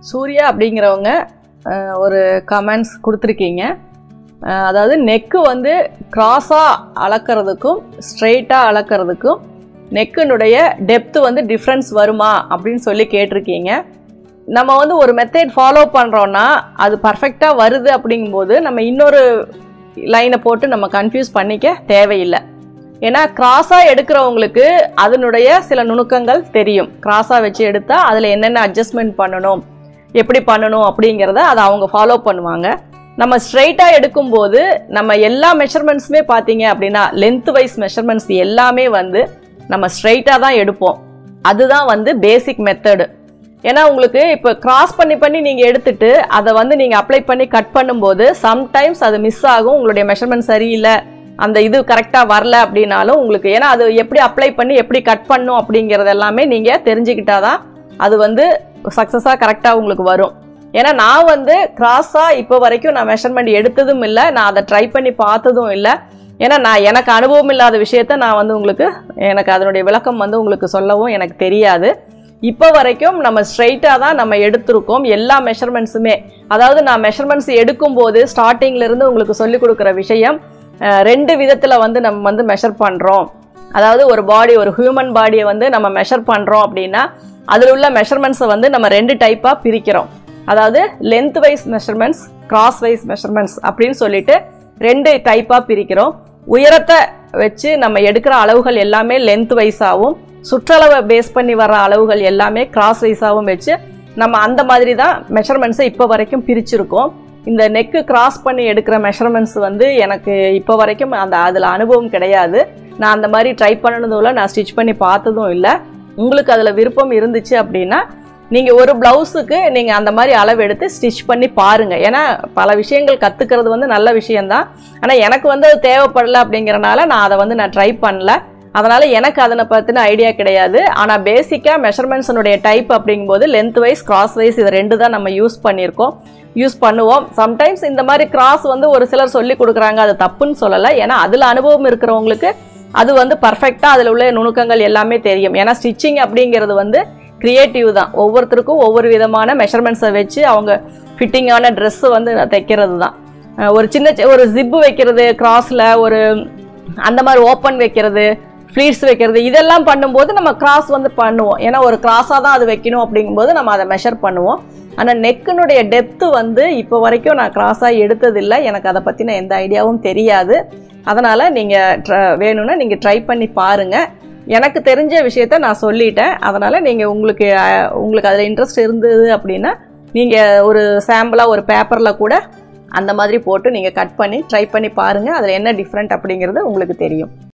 சூர்யா அப்படிங்கிறவங்க அஹ், ஒரு கமெண்ட்ஸ் கொடுத்துருக்கீங்க அஹ், அதாவது நெக்கு வந்து கிராஸாக அளக்கிறதுக்கும் ஸ்ட்ரெயிட்டாக அளக்கிறதுக்கும் நெக்கினுடைய டெப்த்து வந்து டிஃப்ரென்ஸ் வருமா அப்படின்னு சொல்லி கேட்டிருக்கீங்க நம்ம வந்து ஒரு மெத்தட் ஃபாலோ பண்ணுறோன்னா அது பர்ஃபெக்டாக வருது அப்படிங்கும்போது நம்ம இன்னொரு லைனை போட்டு நம்ம கன்ஃபியூஸ் பண்ணிக்க தேவையில்லை ஏன்னா கிராஸாக எடுக்கிறவங்களுக்கு அதனுடைய சில நுணுக்கங்கள் தெரியும் கிராஸாக வச்சு எடுத்தால் அதில் என்னென்ன அட்ஜஸ்ட்மெண்ட் பண்ணணும் எப்படி பண்ணணும் அப்படிங்கிறத அதை அவங்க ஃபாலோ பண்ணுவாங்க நம்ம ஸ்ட்ரைட்டாக எடுக்கும்போது நம்ம எல்லா மெஷர்மெண்ட்ஸுமே பார்த்தீங்க அப்படின்னா லென்த் வைஸ் மெஷர்மெண்ட்ஸ் எல்லாமே வந்து நம்ம ஸ்ட்ரைட்டாக தான் எடுப்போம் அதுதான் வந்து பேசிக் மெத்தடு ஏன்னா உங்களுக்கு இப்போ கிராஸ் பண்ணி பண்ணி நீங்கள் எடுத்துட்டு அதை வந்து நீங்கள் அப்ளை பண்ணி கட் பண்ணும்போது சம்டைம்ஸ் அது மிஸ் ஆகும் உங்களுடைய மெஷர்மெண்ட் சரியில்லை அந்த இது கரெக்டாக வரல அப்படின்னாலும் உங்களுக்கு ஏன்னா அது எப்படி அப்ளை பண்ணி எப்படி கட் பண்ணும் அப்படிங்கிறது எல்லாமே நீங்கள் தெரிஞ்சுக்கிட்டாதான் அது வந்து சக்ஸஸாக கரெக்டாக உங்களுக்கு வரும் ஏன்னா நான் வந்து கிராஸாக இப்போ வரைக்கும் நான் மெஷர்மெண்ட் எடுத்ததும் இல்லை நான் அதை ட்ரை பண்ணி பார்த்ததும் இல்லை ஏன்னா நான் எனக்கு அனுபவம் இல்லாத விஷயத்த நான் வந்து உங்களுக்கு எனக்கு அதனுடைய விளக்கம் வந்து உங்களுக்கு சொல்லவும் எனக்கு தெரியாது இப்போ வரைக்கும் நம்ம ஸ்ட்ரைட்டாக தான் நம்ம எடுத்திருக்கோம் எல்லா மெஷர்மெண்ட்ஸுமே அதாவது நான் மெஷர்மெண்ட்ஸ் எடுக்கும்போது ஸ்டார்டிங்ல இருந்து உங்களுக்கு சொல்லிக் கொடுக்குற விஷயம் அஹ், ரெண்டு விதத்தில் வந்து நம்ம வந்து மெஷர் பண்ணுறோம் அதாவது ஒரு பாடி ஒரு ஹியூமன் பாடியை வந்து நம்ம மெஷர் பண்ணுறோம் அப்படின்னா அதில் உள்ள மெஷர்மெண்ட்ஸை வந்து நம்ம ரெண்டு டைப்பாக பிரிக்கிறோம் அதாவது lengthwise measurements crosswise measurements அப்படின்னு சொல்லிட்டு ரெண்டு டைப்பாக பிரிக்கிறோம் உயரத்தை வச்சு நம்ம எடுக்கிற அளவுகள் எல்லாமே லென்த் வைஸாகவும் சுற்றளவை பேஸ் பண்ணி வர அளவுகள் எல்லாமே கிராஸ் வைஸாகவும் வச்சு நம்ம அந்த மாதிரி தான் மெஷர்மெண்ட்ஸை இப்போ வரைக்கும் பிரிச்சிருக்கோம் இந்த நெக்கு கிராஸ் பண்ணி எடுக்கிற மெஷர்மெண்ட்ஸ் வந்து எனக்கு இப்போ வரைக்கும் அந்த அதில் அனுபவம் கிடையாது நான் அந்த மாதிரி ட்ரை பண்ணதும் இல்லை நான் ஸ்டிச் பண்ணி பார்த்ததும் இல்லை உங்களுக்கு அதில் விருப்பம் இருந்துச்சு அப்படின்னா நீங்கள் ஒரு ப்ளவுஸுக்கு நீங்கள் அந்த மாதிரி அளவு எடுத்து ஸ்டிச் பண்ணி பாருங்கள் ஏன்னா பல விஷயங்கள் கற்றுக்கிறது வந்து நல்ல விஷயந்தான் ஆனால் எனக்கு வந்து அது தேவைப்படலை அப்படிங்கிறனால நான் அதை வந்து நான் ட்ரை பண்ணல அதனால் எனக்கு அதனை பற்றின ஐடியா கிடையாது ஆனால் பேசிக்காக மெஷர்மெண்ட்ஸனுடைய டைப் அப்படிங்கும்போது லென்த் வைஸ் கிராஸ் வைஸ் இது ரெண்டு தான் நம்ம யூஸ் பண்ணியிருக்கோம் யூஸ் பண்ணுவோம் சம்டைம்ஸ் இந்த மாதிரி கிராஸ் வந்து ஒரு சிலர் சொல்லி கொடுக்குறாங்க அது தப்புன்னு சொல்லலை ஏன்னா அதில் அனுபவம் இருக்கிறவங்களுக்கு அது வந்து பர்ஃபெக்டாக அதில் உள்ள நுணுக்கங்கள் எல்லாமே தெரியும் ஏன்னா ஸ்டிச்சிங் அப்படிங்கிறது வந்து கிரியேட்டிவ் தான் ஒவ்வொருத்தருக்கும் ஒவ்வொரு விதமான மெஷர்மெண்ட்ஸை வச்சு அவங்க ஃபிட்டிங்கான ட்ரெஸ்ஸு வந்து தைக்கிறது தான் அஹ் ஒரு சின்ன சி- ஒரு ஜிப்பு வைக்கிறது கிராஸில் ஒரு அந்த மாதிரி ஓப்பன் வைக்கிறது ஃப்ளீட்ஸ் வைக்கிறது இதெல்லாம் பண்ணும்போது நம்ம கிராஸ் வந்து பண்ணுவோம் ஏன்னா ஒரு கிராஸாக தான் அது வைக்கணும் அப்படிங்கும்போது நம்ம அதை மெஷர் பண்ணுவோம் ஆனால் நெக்கினுடைய டெப்த்து வந்து இப்போ வரைக்கும் நான் கிராஸாக எடுத்ததில்லை எனக்கு அதை பற்றின எந்த ஐடியாவும் தெரியாது அதனால் நீங்கள் வேணும்னா நீங்கள் ட்ரை பண்ணி பாருங்கள் எனக்கு தெரிஞ்ச விஷயத்த நான் சொல்லிட்டேன் அதனால் நீங்கள் உங்களுக்கு அஹ், உங்களுக்கு அதில் இன்ட்ரெஸ்ட் இருந்தது அப்படின்னா நீங்கள் ஒரு சாம்பிளாக ஒரு பேப்பரில் கூட அந்த மாதிரி போட்டு நீங்கள் கட் பண்ணி ட்ரை பண்ணி பாருங்கள் அதில் என்ன டிஃப்ரெண்ட் அப்படிங்கிறது உங்களுக்கு தெரியும்